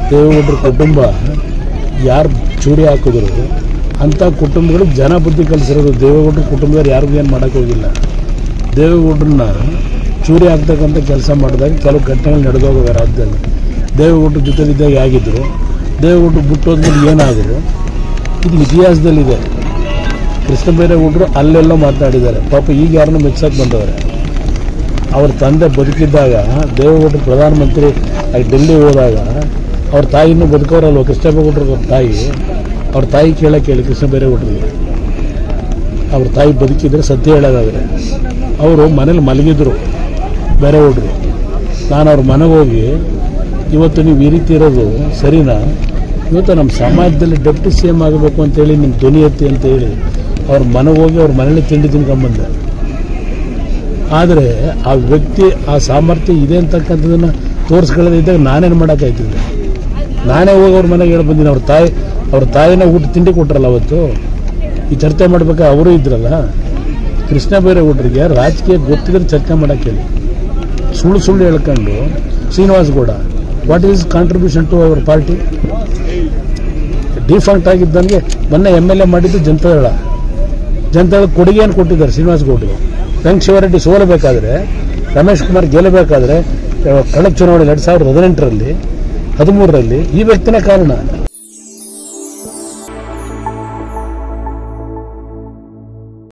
ದೇವೇಗೌಡರ ಕುಟುಂಬ ಯಾರು ಚೂರಿ ಹಾಕಿದ್ರು ಅಂಥ ಕುಟುಂಬಗಳಿಗೆ ಜನ ಬುದ್ಧಿ ಕಲಿಸಿರೋದು ದೇವೇಗೌಡರ ಕುಟುಂಬದವ್ರು ಯಾರಿಗೂ ಏನು ಮಾಡೋಕ್ಕೆ ಹೋಗಿಲ್ಲ ದೇವೇಗೌಡರನ್ನ ಚೂರಿ ಹಾಕ್ತಕ್ಕಂಥ ಕೆಲಸ ಮಾಡಿದಾಗ ಕೆಲವು ಘಟನೆಗಳು ನಡೆದೋಗವೆ ರಾಜ್ಯದಲ್ಲಿ ದೇವೇಗೌಡರ ಜೊತೆಲಿದ್ದಾಗ ಆಗಿದ್ರು ದೇವೇಗೌಡರು ಬಿಟ್ಟೋದ್ಮೇಲೆ ಏನಾದರು ಇದು ಇತಿಹಾಸದಲ್ಲಿದೆ ಕೃಷ್ಣ ಬೈರೇಗೌಡರು ಅಲ್ಲೆಲ್ಲೋ ಮಾತನಾಡಿದ್ದಾರೆ ಪಾಪ ಈಗ ಯಾರನ್ನೂ ಮೆಚ್ಚಕ್ಕೆ ಬಂದವರು ಅವ್ರ ತಂದೆ ಬದುಕಿದ್ದಾಗ ದೇವೇಗೌಡರು ಪ್ರಧಾನಮಂತ್ರಿ ಆಗಿ ಡೆಲ್ಲಿ ಹೋದಾಗ ಅವ್ರ ತಾಯಿನೂ ಬದುಕೋರಲ್ವ ಕೃಷ್ಣ ಬೈರೇಗೌಡರ ತಾಯಿ ಅವ್ರ ತಾಯಿ ಕೇಳಕ್ಕೆ ಹೇಳಿ ಕೃಷ್ಣ ಬೈರೇಗೌಡರಿಗೆ ಅವ್ರ ತಾಯಿ ಬದುಕಿದ್ರೆ ಸತ್ಯ ಹೇಳೋದಾದ್ರೆ ಅವರು ಮನೇಲಿ ಮಲಗಿದ್ರು ಬೇರೆಗೌಡರು ನಾನು ಅವ್ರ ಮನೆಗೆ ಹೋಗಿ ಇವತ್ತು ನೀವು ಈ ರೀತಿ ಇರೋದು ಸರಿನಾ ಇವತ್ತು ನಮ್ಮ ಸಮಾಜದಲ್ಲಿ ಡೆಪ್ಟಿ ಸಿ ಎಮ್ ಆಗಬೇಕು ಅಂತೇಳಿ ನಿಮ್ಮ ಧ್ವನಿ ಎತ್ತಿ ಅಂತ ಹೇಳಿ ಅವ್ರ ಮನೆಗೆ ಹೋಗಿ ಅವ್ರ ಮನೇಲಿ ತಿಂಡಿ ತಿನ್ಕೊಂಬಂದೆ ಆದರೆ ಆ ವ್ಯಕ್ತಿ ಆ ಸಾಮರ್ಥ್ಯ ಇದೆ ಅಂತಕ್ಕಂಥದ್ದನ್ನು ತೋರಿಸ್ಕೊಳ್ಳೋದೇ ಇದ್ದಾಗ ನಾನೇನು ಮಾಡೋಕ್ಕಾಯ್ತಿದ್ದೆ ನಾನೇ ಹೋಗಿ ಅವ್ರ ಮನೆಗೆ ಹೇಳಿ ಬಂದಿನಿ ಅವ್ರ ತಾಯಿ ಅವ್ರ ತಾಯಿನ ಊಟ ತಿಂಡಿ ಕೊಟ್ರಲ್ಲ ಅವತ್ತು ಈ ಚರ್ಚೆ ಮಾಡ್ಬೇಕಾದ್ರೆ ಅವರು ಇದ್ರಲ್ಲ ಕೃಷ್ಣ ಬೈರೇಗೌಡರಿಗೆ ರಾಜಕೀಯ ಗೊತ್ತಿದ್ರೆ ಚರ್ಚೆ ಮಾಡೋಕ್ಕೆ ಹೇಳಿ ಸುಳ್ಳು ಸುಳ್ಳು ಹೇಳ್ಕೊಂಡು Srinivas Gowda what is contribution to our party default ಆಗಿದ್ದಂಗೆ ಮೊನ್ನೆ ಎಮ್ ಎಲ್ ಎ ಮಾಡಿದ್ದು ಜನತಾದಳ ಜನತಾದಳ ಕೊಡುಗೆಯನ್ನು ಕೊಟ್ಟಿದ್ದಾರೆ ಶ್ರೀನಿವಾಸ್ ಗೌಡ್ರಿಗೆ ವೆಂಕ್ ಶಿವರೆಡ್ಡಿ ಸೋಲಬೇಕಾದ್ರೆ ರಮೇಶ್ ಕುಮಾರ್ ಗೆಲ್ಲಬೇಕಾದ್ರೆ ಕಳೆದ ಚುನಾವಣೆ ಎರಡು ಸಾವಿರದ ಹದಿನೆಂಟರಲ್ಲಿ ಹದಿಮೂರರಲ್ಲಿ ಈ ವ್ಯಕ್ತಿನೇ ಕಾರಣ